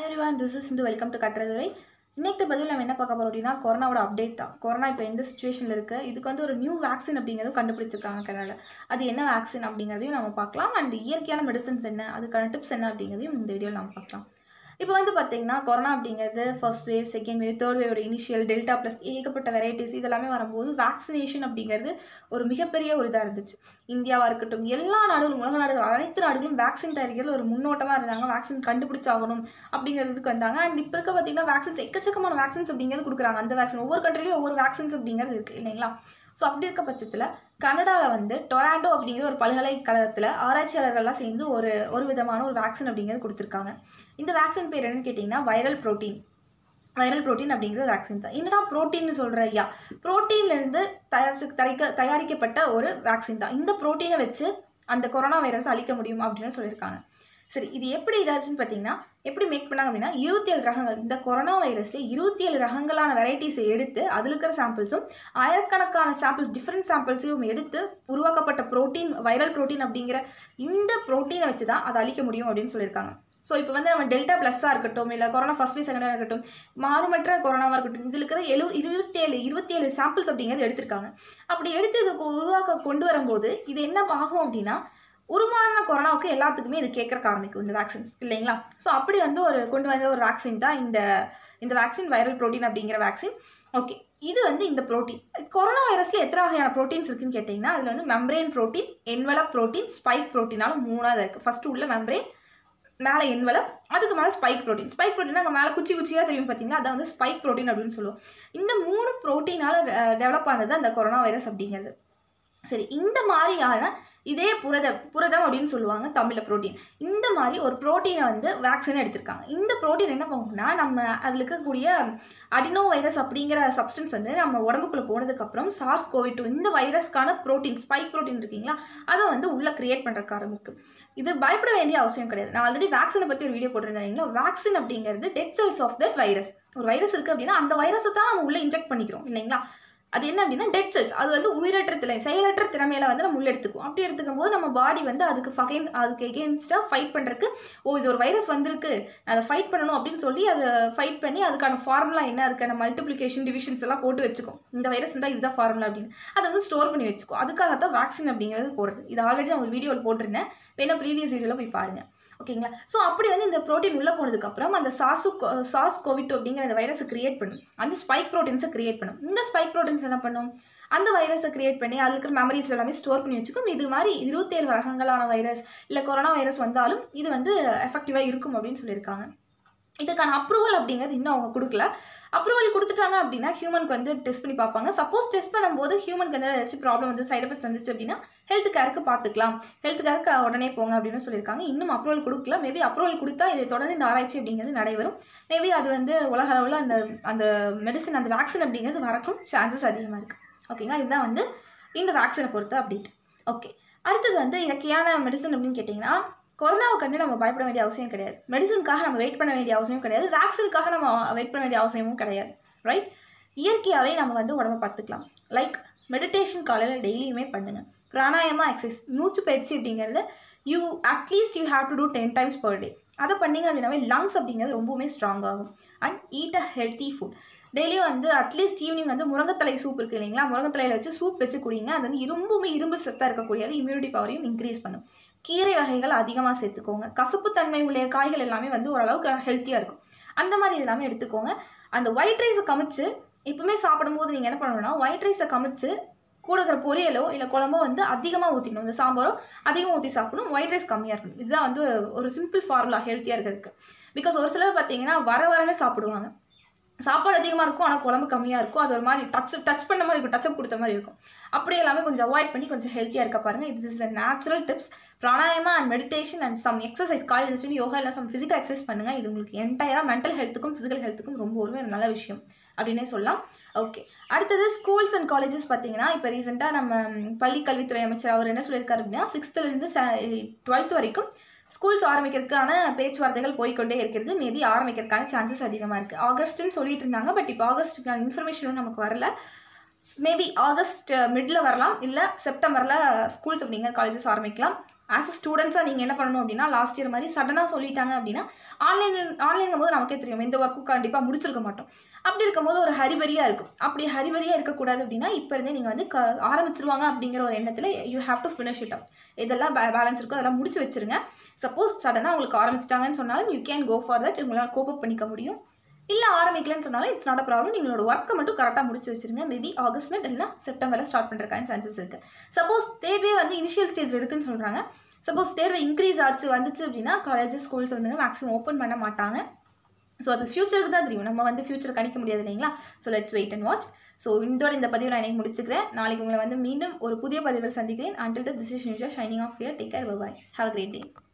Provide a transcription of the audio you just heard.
everyone this is இந்த welcome to கட்டுறதுரை இன்னைக்கு பதில் நம்ம என்ன பார்க்க போகிறோம் அப்படின்னா கொரோனாவோட அப்டேட் தான் கொரோனா இப்போ எந்த சுச்சுவேஷனில் இருக்குது இதுக்கு வந்து ஒரு நியூ வேக்சின் அப்படிங்கிறது கண்டுபிடிச்சிருக்காங்க கனடாவில் அது என்ன வேக்சின் அப்படிங்கிறதையும் நம்ம பார்க்கலாம் அண்ட் இயற்கையான மெடிசன்ஸ் என்ன அதுக்கான டிப்ஸ் என்ன அப்படிங்கிறதையும் இந்த வீடியோவில் நம்ம பார்க்கலாம் இப்போ வந்து பார்த்தீங்கன்னா கொரோனா அப்படிங்கிறது first wave second wave third வேவோட இனிஷியல் டெல்டா ப்ளஸ் ஏகப்பட்ட வெரைட்டிஸ் இதெல்லாமே வரும்போது வேக்சினேஷன் அப்படிங்கிறது ஒரு மிகப்பெரிய ஒரு இதாக இருந்துச்சு இந்தியாவாக இருக்கட்டும் எல்லா நாடுகளும் உலக நாடுகள் அனைத்து நாடுகளும் வேக்சின் தயாரிக்கிறதுல ஒரு முன்னோட்டமாக இருந்தாங்க வேக்சின் கண்டுபிடிச்சாகணும் அப்படிங்கிறதுக்கு வந்தாங்க அண்ட் இப்போ இருக்க பார்த்தீங்கன்னா வேக்சின்ஸ் எக்கச்சக்கமான வேக்சின்ஸ் அப்படிங்கிறது கொடுக்குறாங்க அந்த வேக்சின் ஒவ்வொரு கண்ட்ரிலையும் ஒவ்வொரு வேக்சின்ஸ் அப்படிங்கிறது இருக்குது இல்லைங்களா ஸோ அப்படி இருக்க பட்சத்தில் கனடாவில் வந்து டொராண்டோ அப்படிங்கிற ஒரு பல்கலைக்கழகத்தில் ஆராய்ச்சியாளர்கள்லாம் சேர்ந்து ஒரு ஒரு விதமான ஒரு வேக்சின் அப்படிங்கிறது கொடுத்துருக்காங்க இந்த வேக்சின் பேர் என்னன்னு கேட்டிங்கன்னா வைரல் ப்ரோட்டீன் வைரல் ப்ரோட்டீன் அப்படிங்கிற வேக்சின் தான் என்னடா ப்ரோட்டீன் சொல்கிற ஐயா ப்ரோட்டீன்லேருந்து தயாரிச்சு தயாரிக்க தயாரிக்கப்பட்ட ஒரு வேக்சின் தான் இந்த ப்ரோட்டீனை வச்சு அந்த கொரோனா வைரஸ் அழிக்க முடியும் அப்படின்னு சொல்லியிருக்காங்க சரி இது எப்படி இதாச்சுன்னு பார்த்தீங்கன்னா எப்படி மேக் பண்ணாங்க அப்படின்னா இருபத்தி ஏழு ரகங்கள் இந்த கொரோனா வைரஸில் இருபத்தி ஏழு ரகங்களான வெரைட்டிஸை எடுத்து அதில் இருக்கிற சாம்பிள்ஸும் ஆயிரக்கணக்கான சாம்பிள்ஸ் டிஃப்ரெண்ட் சாம்பிள்ஸையும் எடுத்து உருவாக்கப்பட்ட ப்ரோட்டீன் வைரல் ப்ரோட்டீன் அப்படிங்கிற இந்த ப்ரோட்டீனை வச்சு தான் அதை அழிக்க முடியும் அப்படின்னு சொல்லியிருக்காங்க ஸோ இப்போ வந்து நம்ம டெல்டா ப்ளஸ்ஸாக இருக்கட்டும் இல்லை கொரோனா ஃபஸ்ட் வேவ் செகண்டாக இருக்கட்டும் மாறுமற்ற கொரோனாவாக இருக்கட்டும் இதில் இருக்கிற எழு இருபத்தேழு இருபத்தேழு சாம்பிள்ஸ் அப்படிங்கிறது எடுத்திருக்காங்க அப்படி எடுத்து இது உருவாக்க கொண்டு வரும்போது இது என்ன ஆகும் அப்படின்னா உருவான கொரோனாவுக்கு எல்லாத்துக்குமே இது கேட்குறக்க ஆரம்பிக்கும் இந்த வேக்சின்ஸ் இல்லைங்களா ஸோ அப்படி வந்து ஒரு கொண்டு வந்த ஒரு வேக்சின் தான் இந்த இந்த வேக்சின் வைரல் ப்ரோட்டீன் அப்படிங்கிற வேக்சின் ஓகே இது வந்து இந்த ப்ரோட்டீன் கொரோனா வைரஸில் எத்தனை வகையான ப்ரோட்டீன்ஸ் இருக்குன்னு கேட்டிங்கன்னா அதில் வந்து membrane protein envelope protein spike ப்ரோட்டீனால மூணாவது இருக்குது ஃபஸ்ட்டு உள்ள மெம்ப்ரெயின் மேலே என்வலப் அதுக்கு மேலே ஸ்பைக் ப்ரோட்டீன் ஸ்பைக் ப்ரோட்டீன் அங்கே மேலே குச்சி குச்சியாக தெரியும் பார்த்தீங்களா அதை வந்து ஸ்பைக் ப்ரோட்டீன் அப்படின்னு சொல்லுவோம் இந்த மூணு ப்ரோட்டீனால் டெவலப் ஆனது அந்த கொரோனா வைரஸ் அப்படிங்கிறது சரி இந்த மாதிரியான இதே புரத புரதம் அப்படின்னு சொல்லுவாங்க தமிழில் ப்ரோட்டீன் இந்த மாதிரி ஒரு ப்ரோட்டீனை வந்து வேக்சின் எடுத்திருக்காங்க இந்த ப்ரோட்டீன் என்ன பண்ணுன்னா நம்ம அதில் இருக்கக்கூடிய அடினோ வைரஸ் அப்படிங்கிற சப்ஸ்டன்ஸ் வந்து நம்ம உடம்புக்குள்ளே போனதுக்கப்புறம் சார்ஸ் கோவி டூ இந்த வைரஸ்க்கான ப்ரோட்டீன் ஸ்பைக் ப்ரோட்டீன் இருக்கீங்களா அதை வந்து உள்ளே க்ரியேட் பண்ணுறக்கு ஆரம்பிக்கும் இது பயப்பட வேண்டிய அவசியம் கிடையாது நான் ஆல்ரெடி வேக்சினை பற்றி ஒரு வீடியோ போட்டிருந்தேன் வேக்சின் அப்படிங்கிறது dead cells of that virus ஒரு வைரஸ் இருக்குது அப்படின்னா அந்த வைரஸை தான் நம்ம உள்ளே இன்ஜெக்ட் பண்ணிக்கிறோம் இல்லைங்களா அது என்ன அப்படின்னா டெட் செல்ஸ் அது வந்து உயிரற்ற திறமை செயலற்ற திறமையில வந்து நம்ம உள்ள எடுத்துக்கும் அப்படி எடுத்துக்கும் போது நம்ம பாடி வந்து அதுக்கு ஃபகைன் அதுக்கு எகேன்ஸ்டாக ஃபைட் பண்ணுறதுக்கு ஓ இது ஒரு வைரஸ் வந்திருக்கு அதை ஃபைட் பண்ணணும் அப்படின்னு சொல்லி அதை ஃபைட் பண்ணி அதுக்கான ஃபார்முலா என்ன அதுக்கான மல்டிப்ளிகேஷன் டிவிஷன்ஸ் எல்லாம் போட்டு வச்சுக்கும் இந்த வைரஸ் இருந்தால் இதுதான் ஃபார்முலா அப்படின்னு அதை வந்து ஸ்டோர் பண்ணி வச்சுக்கும் அதுக்காகத்தான் வேக்சின் அப்படிங்கிறது போடுறது இது ஆல்ரெடி நான் ஒரு வீடியோவில் போட்டிருந்தேன் வேணா ப்ரீவியஸ் வீடியோவில் போய் பாருங்கள் ஓகேங்களா ஸோ அப்படி வந்து இந்த ப்ரோட்டீன் உள்ளே போனதுக்கப்புறம் அந்த சாசு சாஸ் கோவிட் அப்படிங்கிற அந்த வைரஸை கிரியேட் பண்ணும் அந்த ஸ்பைக் ப்ரோட்டீன்ஸை கிரியேட் பண்ணும் இந்த ஸ்பைக் ப்ரோட்டீன்ஸ் என்ன பண்ணும் அந்த வைரஸை கிரியேட் பண்ணி அதில் இருக்கிற மெமரிஸ் எல்லாமே ஸ்டோர் பண்ணி வச்சுக்கும் இது மாதிரி இருபத்தேழு ரகங்களான வைரஸ் இல்லை கொரோனா வைரஸ் வந்தாலும் இது வந்து எஃபெக்டிவாக இருக்கும் அப்படின்னு சொல்லியிருக்காங்க இதுக்கான அப்ரூவல் அப்படிங்கிறது இன்னும் அவங்க கொடுக்கல அப்ரூவல் கொடுத்துட்டாங்க அப்படின்னா ஹியூமனுக்கு வந்து டெஸ்ட் பண்ணி பார்ப்பாங்க சப்போஸ் டெஸ்ட் பண்ணும்போது ஹியூமனுக்கு வந்து ஏதாச்சும் ப்ராப்ளம் வந்து சைட் எஃபெக்ட்ஸ் வந்துச்சு அப்படின்னா ஹெல்த் கேருக்கு பார்த்துக்கலாம் ஹெல்த் கேருக்கு உடனே போங்க அப்படின்னு சொல்லியிருக்காங்க இன்னும் அப்ரூவல் கொடுக்கல மேபி அப்ரூவல் கொடுத்தா இதை தொடர்ந்து இந்த ஆராய்ச்சி அப்படிங்கிறது நடைபெறும் மேபி அது வந்து உலக அளவில் அந்த அந்த மெடிசன் அந்த வேக்சின் அப்படிங்கிறது வரக்கும் சான்சஸ் அதிகமாக இருக்குது ஓகேங்களா இதுதான் வந்து இந்த வேக்சினை பொறுத்த அப்டேட் ஓகே அடுத்தது வந்து இயற்கையான மெடிசன் அப்படின்னு கேட்டிங்கன்னா கொரோனாவை கண்டு நம்ம பயப்பட வேண்டிய அவசியம் கிடையாது மெடிசனுக்காக நம்ம வெயிட் பண்ண வேண்டிய அவசியம் கிடையாது வேக்சினுக்காக நம்ம வெயிட் பண்ண வேண்டிய அவசியமும் கிடையாது ரைட் இயற்கையாகவே நம்ம வந்து உடம்ப பார்த்துக்கலாம் லைக் மெடிடேஷன் காலையில் டெய்லியுமே பண்ணுங்கள் பிராணாயமா எக்ஸசைஸ் மூச்சு பயிற்சி அப்படிங்கிறது you at least you have to do ten times per day அதை பண்ணிங்க அப்படின்னாவே லங்ஸ் அப்படிங்கிறது ரொம்பவுமே ஸ்ட்ராங் ஆகும் and eat a healthy food டெய்லியும் வந்து அட்லீஸ்ட் ஈவினிங் வந்து முருங்கத்தலை சூப் இருக்குது இல்லைங்களா முருங்கத்தலையில் வச்சு சூப் வச்சு குடிங்க அது வந்து ரொம்பவுமே இரும்பு சத்தாக இருக்கக்கூடியது இம்யூனிட்டி பவரையும் இன்க்ரீஸ் பண்ணும் கீரை வகைகள் அதிகமாக சேர்த்துக்கோங்க கசப்பு தன்மை உள்ள காய்கள் எல்லாமே வந்து ஓரளவுக்கு ஹெல்த்தியாக இருக்கும் அந்த மாதிரி எல்லாமே எடுத்துக்கோங்க அந்த ஒயிட் ரைஸை கமிச்சு எப்பவுமே சாப்பிடும்போது நீங்கள் என்ன பண்ணணும்னா ஒயிட் ரைஸை கமிச்சு கூட இருக்கிற பொரியலோ இல்லை குழம்போ வந்து அதிகமாக ஊற்றிக்கணும் இந்த சாம்பாரோ அதிகமாக ஊற்றி சாப்பிடணும் ஒயிட் ரைஸ் கம்மியாக இருக்கணும் இதுதான் வந்து ஒரு சிம்பிள் ஃபார்முலா ஹெல்த்தியாக இருக்கிறதுக்கு பிகாஸ் ஒரு சிலர் பார்த்தீங்கன்னா வர வரவே சாப்பிடுவாங்க சாப்பாடு அதிகமாக இருக்கும் ஆனால் குழம்பு கம்மியாக இருக்கும் அது ஒரு மாதிரி டச் டச் பண்ண மாதிரி இருக்கும் டச்சப் கொடுத்த மாதிரி இருக்கும் அப்படி எல்லாமே கொஞ்சம் அவாய்ட் பண்ணி கொஞ்சம் ஹெல்த்தியாக இருக்க பாருங்கள் இது is a natural tips pranayama and meditation and some exercise காலையில் இருந்துச்சு யோகா இல்லை சம் ஃபிசிக்கல் எக்ஸசைஸ் பண்ணுங்கள் இது உங்களுக்கு என்டையராக மென்டல் ஹெல்த்துக்கும் ஃபிசிக்கல் ஹெல்த்துக்கும் ரொம்ப ஒரு நல்ல விஷயம் அப்படின்னே சொல்லலாம் ஓகே அடுத்தது ஸ்கூல்ஸ் அண்ட் காலேஜஸ் பார்த்தீங்கன்னா இப்போ ரீசெண்டாக நம்ம பள்ளி கல்வித்துறை அமைச்சர் அவர் என்ன சொல்லியிருக்காரு அப்படின்னா சிக்ஸ்த்துலேருந்து டுவெல்த் வரைக்கும் ஸ்கூல்ஸ் ஆரம்பிக்கிறதுக்கான பேச்சுவார்த்தைகள் போய்கொண்டே இருக்கிறது மேபி ஆரம்பிக்கிறதுக்கான சான்சஸ் அதிகமாக இருக்குது ஆகஸ்ட்டுன்னு சொல்லிட்டு இருந்தாங்க பட் இப்போ ஆகஸ்ட்டுக்கான இன்ஃபர்மேஷனும் நமக்கு வரல மேபி ஆகஸ்ட் மிடில் வரலாம் இல்லை செப்டம்பரில் ஸ்கூல்ஸ் அப்படிங்கிற காலேஜஸ் ஆரம்பிக்கலாம் ஆஸ் அ ஸ்டூடெண்ட்ஸாக நீங்கள் என்ன பண்ணணும் அப்படின்னா லாஸ்ட் இயர் மாதிரி சடனாக சொல்லிட்டாங்க அப்படின்னா ஆன்லைன் ஆன்லைனுங்கும் போது நமக்கே தெரியும் இந்த ஒர்க்கும் கண்டிப்பாக முடிச்சிருக்க மாட்டோம் அப்படி இருக்கும்போது ஒரு ஹரிபரியாக இருக்கும் அப்படி ஹரிபரியாக இருக்கக்கூடாது அப்படின்னா இப்போ இருந்தே நீங்கள் வந்து க ஆரம்பிச்சிருவாங்க அப்படிங்கிற ஒரு எண்ணத்தில் you have to finish it up இதெல்லாம் பேலன்ஸ் இருக்கோ அதெல்லாம் முடிச்சு வச்சிருங்க சப்போஸ் சடனாக உங்களுக்கு ஆரம்பிச்சிட்டாங்கன்னு சொன்னாலும் you can go for that உங்களால் கோப்பப் பண்ணிக்க முடியும் இல்லை ஆரம்பிக்கலன்னு சொன்னாலும் இட்ஸ் நாட் அ ப்ராப்ளம் நீங்களோட ஒர்க்கை மட்டும் கரெக்டாக முடிச்சு வச்சிருங்க மேபி ஆகஸ்ட் இல்லைனா செப்டம்பரில் ஸ்டார்ட் பண்ணுறதுக்கான சான்சஸ் இருக்குது சப்போஸ் தேர்வே வந்து இனிஷியல் ஸ்டேஜ் இருக்குன்னு சொல்கிறாங்க சப்போஸ் தேர்வு இன்க்ரீஸ் ஆச்சு வந்துச்சு அப்படின்னா காலேஜஸ் ஸ்கூல்ஸ் வந்து மேக்ஸிமம் ஓப்பன் பண்ண மாட்டாங்க ஸோ அது ஃபியூச்சருக்கு தான் தெரியும் நம்ம வந்து ஃபியூச்சர் கணிக்க முடியாது இல்லைங்களா so let's wait and watch so இதோட இந்த பதிவு நான் எனக்கு முடிச்சுக்கிறேன் நாளைக்கு உங்களை வந்து மீண்டும் ஒரு புதிய பதிவில் சந்திக்கிறேன் அண்டில் த திஸ் இஸ் நியூஷா shining of year take care bye have great day